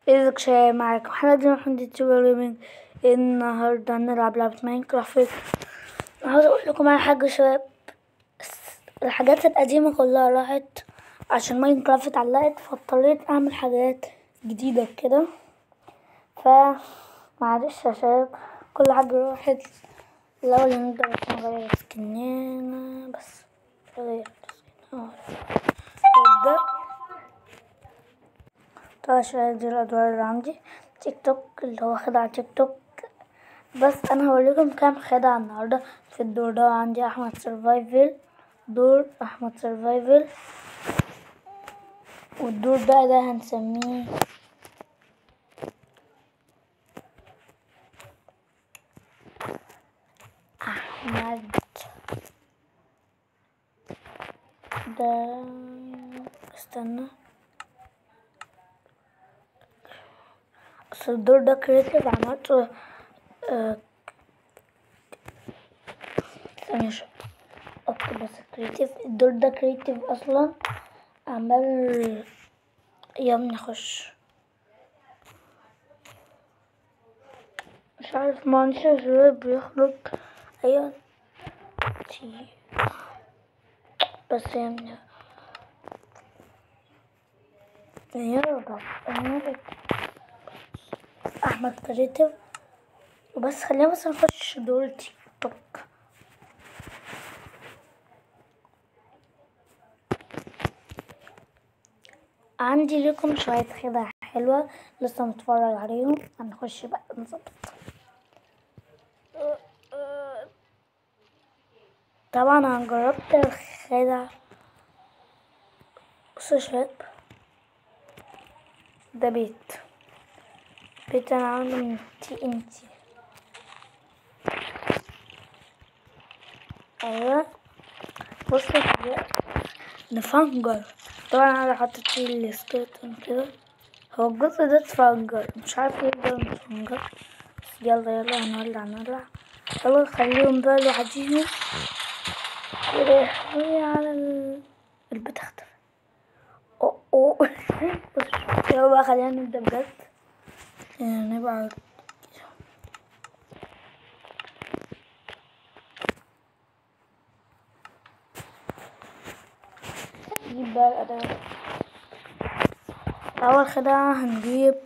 ازيك شاي معاك محمد بن محمد يوتيوبر جيمنج النهاردة هنلعب لعبة ماينكرافت عاوز اقول لكم على حاجة يا شباب الس- الحاجات القديمة كلها راحت عشان ماينكرافت علقت فاضطريت اعمل حاجات جديدة كده ف معلش يا شباب كل حاجة راحت الأول هنبدأ بس نغير سكننا بس نغير سكننا نبدأ طبعا شوية دي الأدوار اللي عندي تيك توك اللي هو خدعة تيك توك بس أنا هوريكم كام خدعة النهاردة في الدور ده عندي أحمد سرفايفل دور أحمد سرفايفل والدور بقى ده هنسميه أحمد ده استنى اصل الدور ده كريتيف عملته آه، ثانية شوية اكتب بس كريتيف الدور ده كريتيف اصلا عمال يوم نخش مش عارف ما عنديش شباب بيخرج ايوه تي بس يعني يا رب أنا احمد كريتيف وبس خلينا بس نخش دور تيك توك عندي لكم شوية خدع حلوة لسه متفرج عليهم هنخش بقى نظبط طبعا انا جربت الخدع بصوا يا شباب ده بيت بيت انا عامله من تي ان تي ايوه بصوا كده نفنجر طبعا انا حطيت فيه السكيلتون كده هو الجزء ده اتفجر مش عارف ايه ده متفجر بس يلا يلا هنولع نولع يلا نخليهم بقى لوحديهم كده شوية على ال- البيت اختفى اوه اوه بص يلا بقى خلينا نبدأ بجد يعني نبقى نجيب بقى الأدوات أول خدعة هنجيب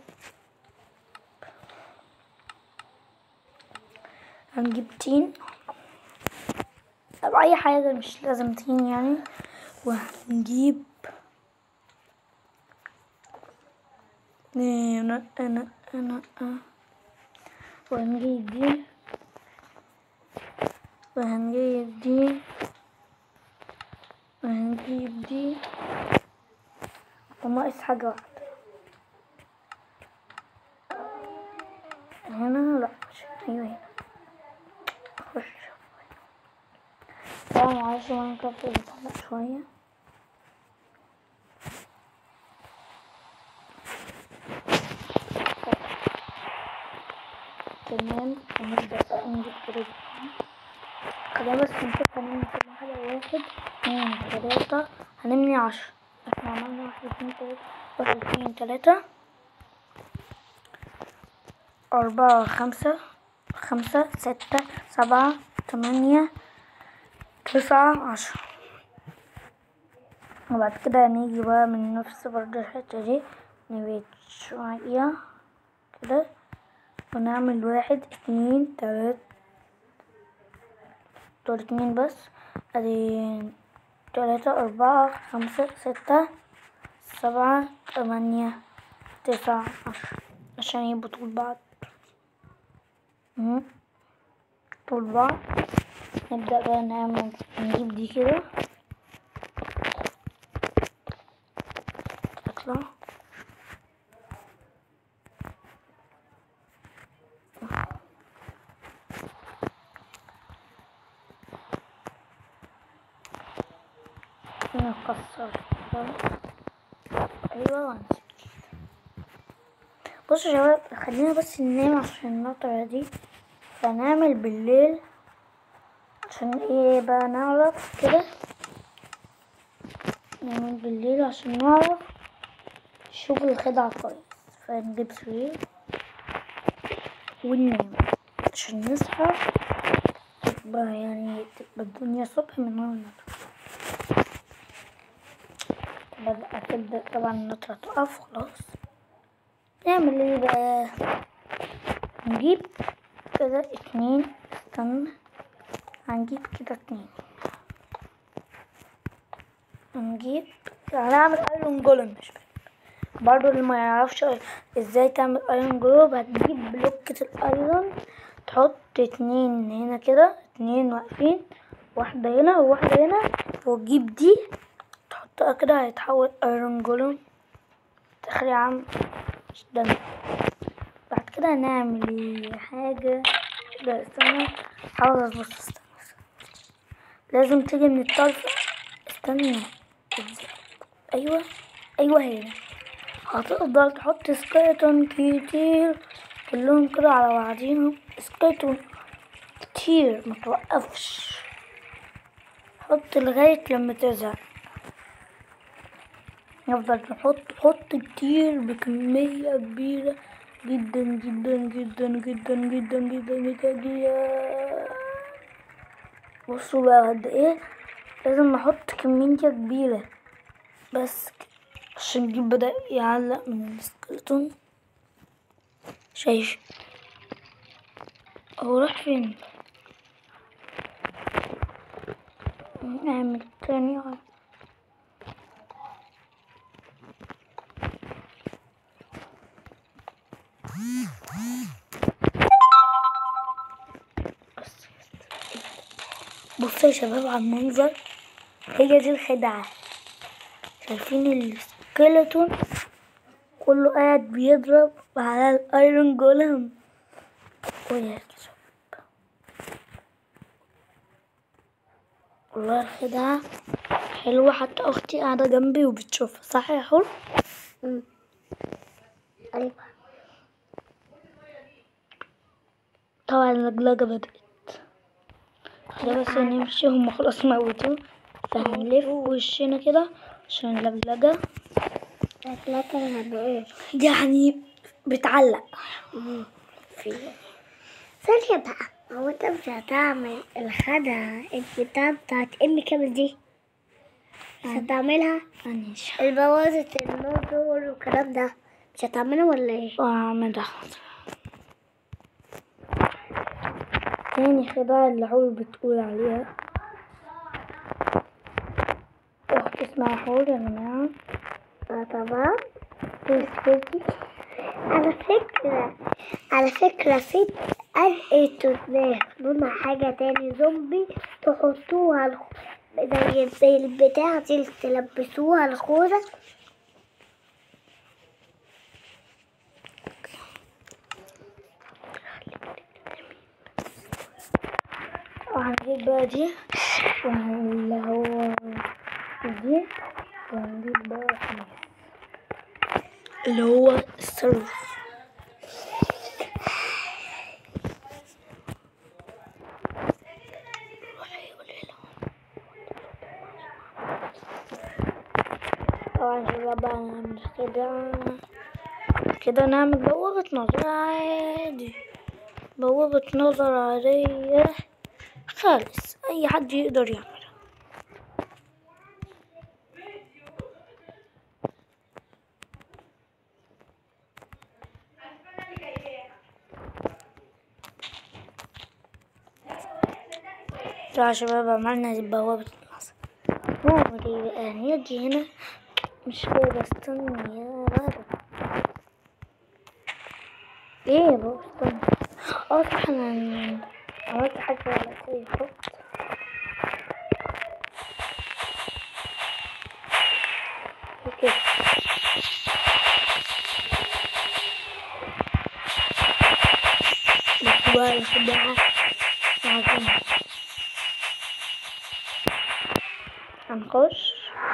هنجيب تين أو أي حاجة مش لازم تين يعني وهنجيب أنا أنا أنا وهنجيب دي وهنجيب دي وهنجيب دي وناقص حاجة واحدة هنا لا مش أيوة هنا خش طبعا معلش ماينكرافت بيطلع شوية تمام ونبدأ بقى نجيب كده خلينا بس نشوف هنعمل كل واحدة واحد اتنين تلاتة هنبني عشرة احنا عملنا واحد اتنين تلاتة واحد اتنين تلاتة أربعة خمسة خمسة ستة سبعة تمانية تسعة عشرة وبعد كده هنيجي بقى من نفس برضه الحتة دي نبيت شوية كده ونعمل واحد اتنين تلاتة دول اتنين بس ادي تلاتة أربعة خمسة ستة سبعة تمانية تسعة عشرة عشان يبقوا طول بعض مهم. طول بعض نبدأ بقى نعمل نجيب دي كده تطلع نكسر ايوه وهنسيب بصوا يا شباب خلينا بس ننام عشان النطرة دي فنعمل بالليل عشان ايه بقى نعرف كده نعمل بالليل عشان نعرف شوف الخدعة كويس ف فنجيب سرير وننام عشان نصحى تبقى يعني تبقى الدنيا صبح من غير نطر بدأ تبدأ طبعا النطرة تقف خلاص نعمل ايه بقى نجيب كده اتنين استنى هنجيب كده اتنين هنجيب هنعمل ايرون جولم مش فاهم برضو اللي ما يعرفش ازاي تعمل ايرون جولم هتجيب بلوكة الايرون تحط اتنين هنا كده اتنين واقفين واحدة هنا وواحدة هنا وتجيب دي تحطها كده هيتحول ايرون جولم تخيل يا عم استنى بعد كده هنعمل حاجة لا استنى حاول اظبط استنى لازم تيجي من الطرف استنى ايوه ايوه هنا هتقدر تحط سكيلتون كتير كلهم كده على بعضيهم سكيلتون كتير متوقفش حط لغاية لما تزهق نفضل نحط نحط كتير بكمية كبيرة جدا جدا جدا جدا جدا جدا جدا جدا بصوا بقى قد ايه لازم نحط كمية كبيرة بس كده عشان الجيب بدأ يعلق من السكلتون شايف هو راح فين نعمل تاني واحد. بصوا يا شباب على المنظر هي دي الخدعة شايفين السكيلتون كله قاعد بيضرب على الايرون جولم ويا شباب والله الخدعة حلوة حتى أختي قاعدة جنبي وبتشوفها صح يا حور؟ أيوة طبعا اللجلجة بدأت خلاص نمشي هما خلاص موتوا فهنلف وشنا كده عشان اللجلجة لكن هنقول يعني بتعلق فيه ثانية بقى هو انت مش هتعمل الخدعة البتاع بتاعت ام كامل دي مش هتعملها معلش البوازة النور والكلام ده مش هتعملها ولا ايه؟ واعمل ده تاني خداع اللي حور بتقول عليها أخت اسمها حور يا جماعة اه طبعا تسكتي على فكرة على فكرة في ألقيتوا لونها حاجة تاني زومبي تحطوها الخ- زي زي البتاع دي تلبسوها الخوذة وهنجيب بقى دي واللي هو دي وهنجيب بقى خميس اللي هو الصاروخ طبعا شباب بقى نعمل كده كده نعمل بوابة نظر عادي بوابة نظر عادية خالص أي حد يقدر يعملها طبعا يا شباب عملنا دي بوابة النصر هو دي بقى نيجي هنا مش كده استني يا بابا ايه يا بابا استنى اه صح انا عملت حاجة غلط حط اوكي بس بقى الخداعة عظيم هنخش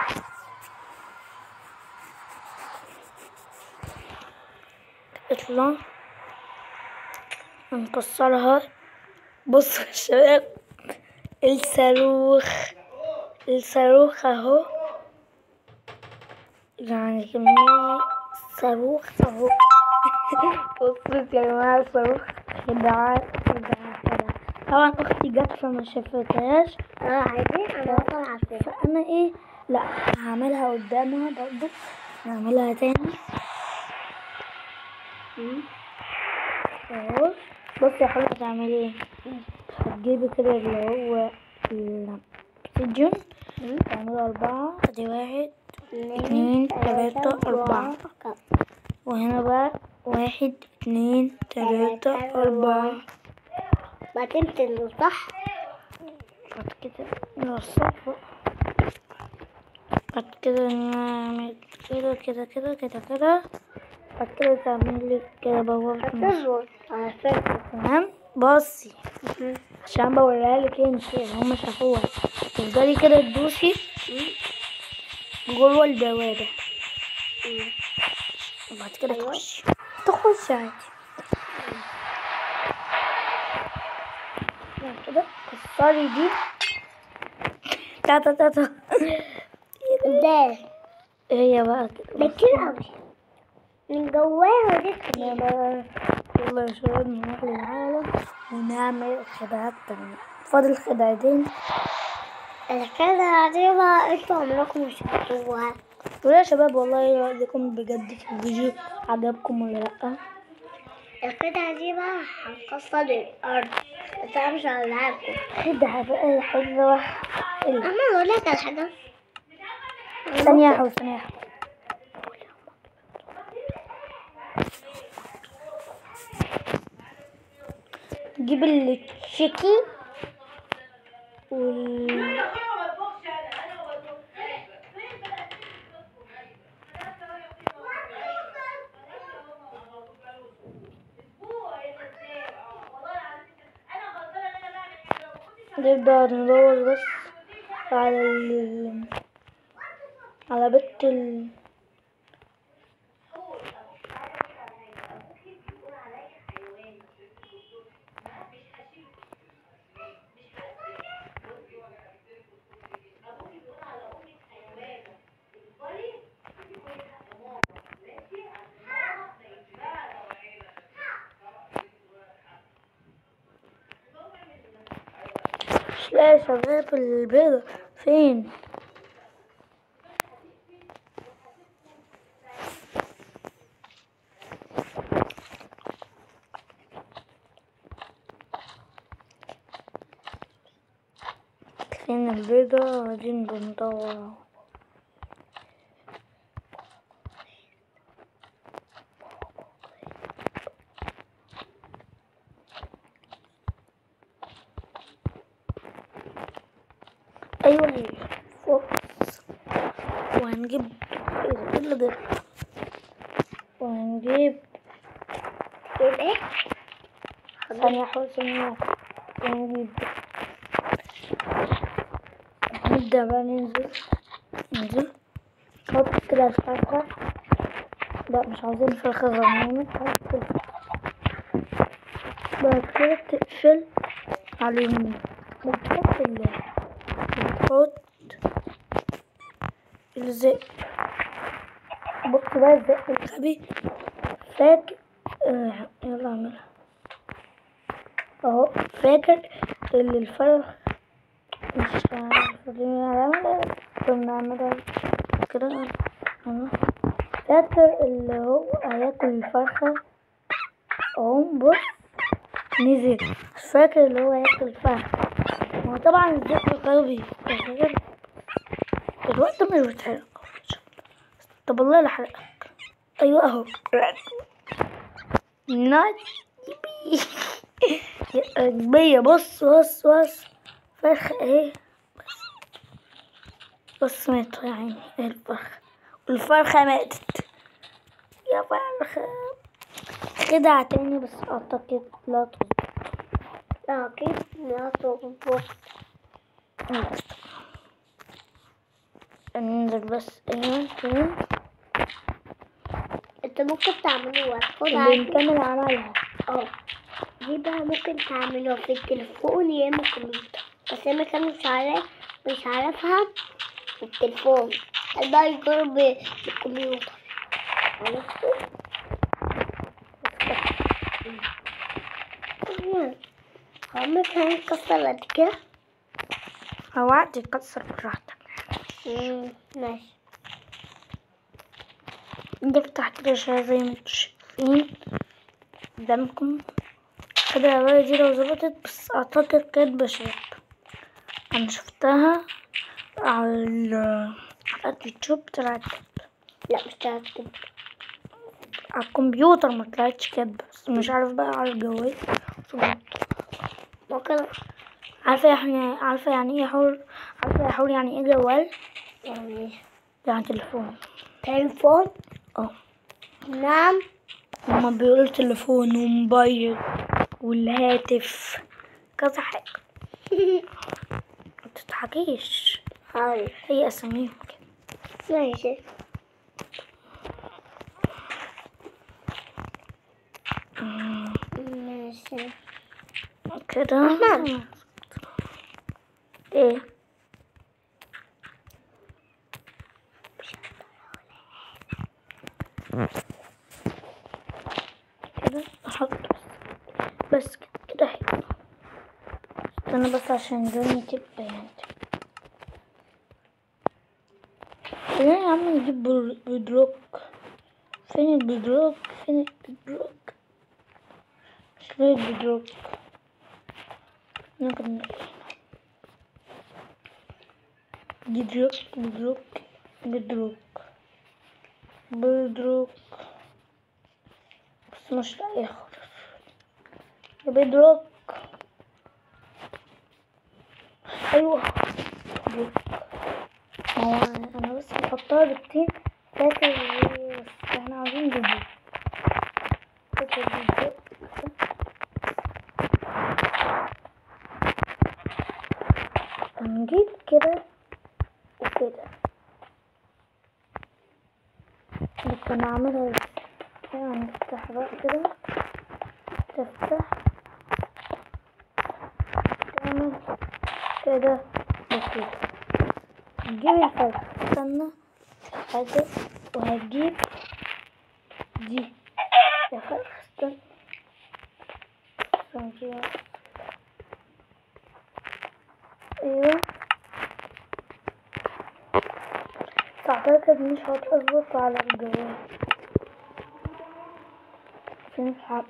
اطلع هنكسرها بصوا يا شباب الصاروخ الصاروخ اهو يعني كمية صاروخ اهو بصوا يا جماعة صاروخ خدعة خدعة خدعة طبعا أختي جت فما شافتهاش اه عايزين انا اصلا عارفين فأنا إيه لأ هعملها قدامها برضو نعملها تاني اهو بصي يا حبيبتي هتعملي ايه هتجيبي كده اللي هو الأكسجين تعملي أربعة ادي واحد اتنين تلاتة أربعة وهنا بقى واحد اتنين تلاتة أربعة بعدين تنزل صح بعد كده نوصل بقى بعد كده نعمل كده كده كده كده كده بعد كده تعملي كده بوابة في النص تظبط على فكرة تمام بصي عشان بوريها لك انت هم شافوها تفضلي كده تدوسي جوه البوابة وبعد كده أيوة. تخشي تخشي عادي بعد كده كسري دي تا تا تا تا ده هي بقى كده ده كتير قوي من جواها ودي احنا بقى يلا يا شباب نروح للعالم ونعمل خدعات تانية فاضل خدعتين الكلمة دي بقى انتوا عمركم مش هتشوفوها ويا شباب والله ايه رأيكم بجد في الفيديو عجبكم ولا لأ القطعة دي بقى هنكسر الأرض بس أنا مش هقولهالكم خدعة بقى حلوة ال- أما أقول لك على حاجة ثانية يا حبيبي ثانية يا حبيبي. جيب التشيكي وال نبدأ ندور بس على ال على بيت ال مش لاقي شباب البيضة فين فين البيضة عايزين بندور أهو. ايوه هي فوكس وهنجيب ايه ده؟ إيه اللي ده وهنجيب ايه ثانية حوالي ثانية ونجيب نبدأ بقى ننزل ننزل نحط كده الفرخة لا مش عاوزين فرخة صغنونة نحط الفرخة. بعد كده تقفل على اليمين وتحط ال وتحط الزق بص بقى الزق الغبي فاكر آه، يلا اعملها اهو فاكر اللي الفرخ مش عارفة دي نعملها كنا نعملها كده اهو فاكر اللي هو هياكل الفرخة اهو بص نزل مش فاكر اللي هو هياكل الفرخة هو طبعا الزق قوي الوقت مش بيتحرق طب والله لا حرقك ايوه اهو نايت قلبية بص بص بص فرخة ايه بس بص ماتوا يا عيني ايه الفرخة والفرخة ماتت يا فرخة خدعة تاني بس اعتقد لا تظبط لا كيف ما تظبط ننزل بس ايوه كده انت ممكن تعملوها خد اللي عادي نكمل عملها اه دي بقى ممكن تعملوها في التليفون يا اما الكمبيوتر بس انا كان مش عارف مش عارفها في التليفون ده يجرب بالكمبيوتر عرفتوا؟ هو مش هنكسر بعد كده هو عادي تكسر براحتك مم، ماشي نفتح كده شوية زي ما انتوا شايفين قدامكم كده يا ولدي دي لو ظبطت بس اعتقد كانت بشاب انا شفتها على على اليوتيوب طلعت كده. لا مش هكتب على الكمبيوتر ما طلعتش كده بس مش عارف بقى على الجوال ظبطت. ممكن عارفة يعني عارفة يعني ايه حول عارفة يا حول يعني ايه جوال يعني يعني تليفون تليفون اه نعم هما بيقولوا تليفون وموبايل والهاتف كذا حاجة متضحكيش هاي هي اساميهم كده ماشي ماشي كده أحمد. ايه كده احط بس كده كده حلو استنى بس عشان لوني تبقى يعني خلينا يا عم نجيب بر- بدروك فين البدروك فين البدروك مش لاقي البدروك ممكن بدروك بدروك بدروك بدروك بس مش لاقي خالص يا بدروك ايوه بدروك هو انا بس بحطها بالتين فاكر بس احنا عاوزين بدروك فاكر بدروك هنجيب كده وكده ممكن نعملها ازاي هنفتح بقى كده تفتح تعمل كده وكده هتجيب الفرق استنى حاجة وهتجيب دي يا فرق استنى استنى كده. ايوه اعتقد مش هتظبط على الجوال فين الحبل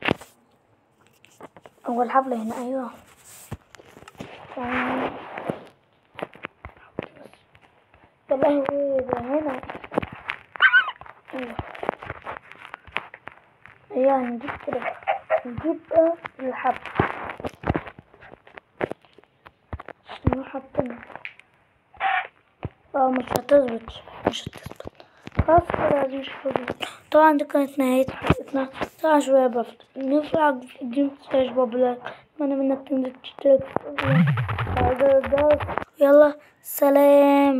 هو الحبل هنا ايوه ثانية. يا لهوي ده هنا ايوه ايوه هنجيب كده بقى. نجيب بقى الحبل نروح حاطينها اه مش هتظبط مش هتظبط خلاص كده دي مش هتظبط طبعا دي كانت نهاية حلقتنا طبعا شوية بفت نفرع فيديو متنساش بابلاك اتمنى منك تنزل تشترك في القناة. يلا سلام